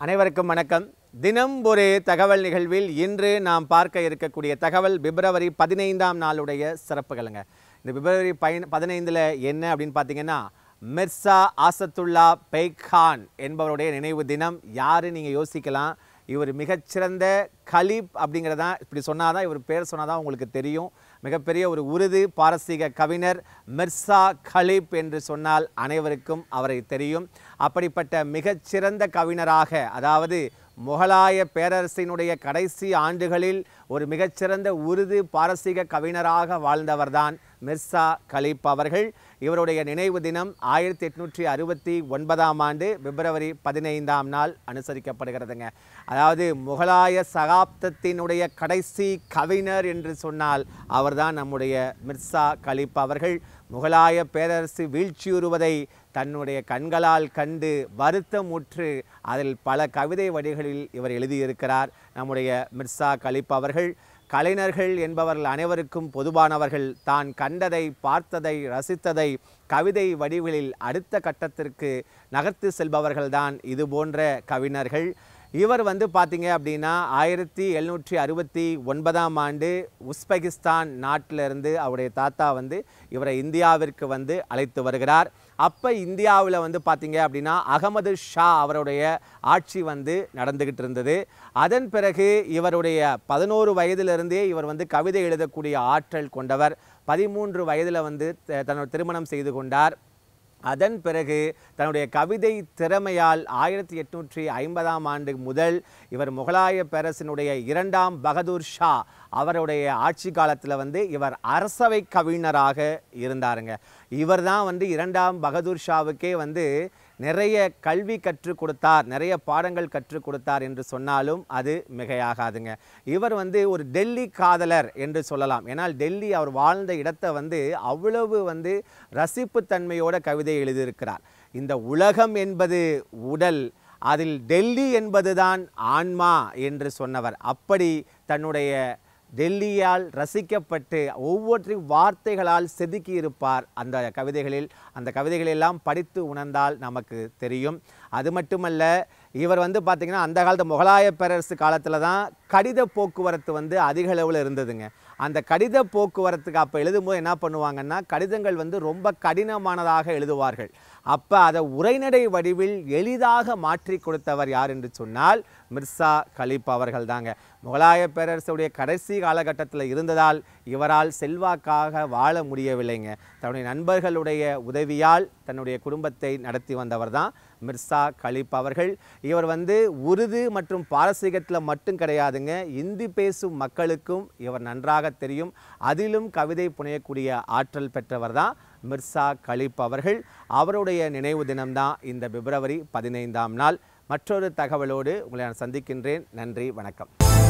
அனைவருக்கும் வணக்கம் தினம் ஒரு தகவல் நிகழ்வில் இன்று நாம் பார்க்க இருக்கக்கூடிய தகவல் பிப்ரவரி பதினைந்தாம் நாளுடைய சிறப்புகளுங்க இந்த பிப்ரவரி பயன் பதினைந்தில் என்ன அப்படின்னு பார்த்தீங்கன்னா மிர்சா ஆசத்துல்லா பெய்கான் என்பவருடைய நினைவு தினம் யாரு நீங்கள் யோசிக்கலாம் இவர் மிகச்சிறந்த கலீப் அப்படிங்கிறதான் இப்படி சொன்னாதான் இவர் பேர் சொன்னாதான் உங்களுக்கு தெரியும் மிகப்பெரிய ஒரு உருது பாரசீக கவிஞர் மிர்சா கலீப் என்று சொன்னால் அனைவருக்கும் அவரை தெரியும் அப்படிப்பட்ட மிகச்சிறந்த கவிஞராக அதாவது முகலாய பேரரசினுடைய கடைசி ஆண்டுகளில் ஒரு மிகச்சிறந்த உருது பாரசீக கவிஞராக வாழ்ந்தவர்தான் மிர்சா கலீப் அவர்கள் இவருடைய நினைவு தினம் ஆயிரத்தி எட்நூற்றி அறுபத்தி ஒன்பதாம் ஆண்டு பிப்ரவரி பதினைந்தாம் நாள் அனுசரிக்கப்படுகிறதுங்க அதாவது முகலாய சகாப்தத்தினுடைய கடைசி கவிஞர் என்று சொன்னால் அவர்தான் நம்முடைய மிர்சா கலீப் அவர்கள் முகலாய பேரரசு வீழ்ச்சியுறுவதை தன்னுடைய கண்களால் கண்டு வருத்தமுற்று அதில் பல கவிதை வடிகளில் இவர் எழுதியிருக்கிறார் நம்முடைய மிர்சா கலிப் அவர்கள் கலைஞர்கள் என்பவர்கள் அனைவருக்கும் பொதுவானவர்கள் தான் கண்டதை பார்த்ததை ரசித்ததை கவிதை வடிவிலில் அடுத்த கட்டத்திற்கு நகர்த்து செல்பவர்கள்தான் இது போன்ற கவிஞர்கள் இவர் வந்து பார்த்தீங்க அப்படின்னா ஆயிரத்தி எழுநூற்றி அறுபத்தி ஒன்பதாம் ஆண்டு உஸ்பெகிஸ்தான் நாட்டிலிருந்து அவருடைய தாத்தா வந்து இவரை இந்தியாவிற்கு வந்து அழைத்து வருகிறார் அப்போ இந்தியாவில் வந்து பார்த்தீங்க அப்படின்னா அகமது ஷா அவருடைய ஆட்சி வந்து நடந்துக்கிட்டு இருந்தது அதன் பிறகு இவருடைய பதினோரு வயதிலிருந்தே இவர் வந்து கவிதை எழுதக்கூடிய ஆற்றல் கொண்டவர் பதிமூன்று வயதில் வந்து த- தன்னோட திருமணம் செய்து கொண்டார் அதன் பிறகு தன்னுடைய கவிதை திறமையால் ஆயிரத்தி எட்நூற்றி ஐம்பதாம் ஆண்டு முதல் இவர் முகலாய பேரரசினுடைய இரண்டாம் பகதூர் ஷா அவருடைய ஆட்சி காலத்தில் வந்து இவர் அரசவை கவிஞராக இருந்தாருங்க இவர் தான் வந்து இரண்டாம் பகதூர் ஷாவுக்கே வந்து நிறைய கல்வி கற்றுக் கொடுத்தார் நிறைய பாடங்கள் கற்றுக் கொடுத்தார் என்று சொன்னாலும் அது மிகையாகாதுங்க இவர் வந்து ஒரு டெல்லி காதலர் என்று சொல்லலாம் ஏன்னால் டெல்லி அவர் வாழ்ந்த இடத்தை வந்து அவ்வளவு வந்து ரசிப்புத்தன்மையோட கவிதை எழுதியிருக்கிறார் இந்த உலகம் என்பது உடல் அதில் டெல்லி என்பதுதான் ஆன்மா என்று சொன்னவர் அப்படி தன்னுடைய டெல்லியால் ரசிக்கப்பட்டு ஒவ்வொற்றையும் வார்த்தைகளால் செதுக்கி இருப்பார் அந்த கவிதைகளில் அந்த கவிதைகளெல்லாம் படித்து உணர்ந்தால் நமக்கு தெரியும் அது மட்டுமல்ல இவர் வந்து பார்த்திங்கன்னா அந்த காலத்து முகலாய பேரரசு காலத்தில் தான் கடித போக்குவரத்து வந்து அதிக அளவில் இருந்ததுங்க அந்த கடித போக்குவரத்துக்கு அப்போ எழுதும்போது என்ன பண்ணுவாங்கன்னா கடிதங்கள் வந்து ரொம்ப கடினமானதாக எழுதுவார்கள் அப்போ அதை உரைநடை வடிவில் எளிதாக மாற்றி கொடுத்தவர் யார் என்று சொன்னால் மிர்சா கலீப் அவர்கள் தாங்க முகலாய பேரரசுடைய கடைசி காலகட்டத்தில் இருந்ததால் இவரால் செல்வாக்காக வாழ முடியவில்லைங்க தன்னுடைய நண்பர்களுடைய உதவியால் தன்னுடைய குடும்பத்தை நடத்தி வந்தவர் தான் மிர்சா கலீப் அவர்கள் இவர் வந்து உருது மற்றும் பாரசீகத்தில் மட்டும் கிடையாதுங்க இந்தி பேசும் மக்களுக்கும் இவர் நன்றாக தெரியும் அதிலும் கவிதை புனையக்கூடிய ஆற்றல் பெற்றவர் தான் மிர்சா கலீப் அவர்கள் அவருடைய நினைவு தினம்தான் இந்த பிப்ரவரி பதினைந்தாம் நாள் மற்றொரு தகவலோடு உங்களை நான் சந்திக்கின்றேன் நன்றி வணக்கம்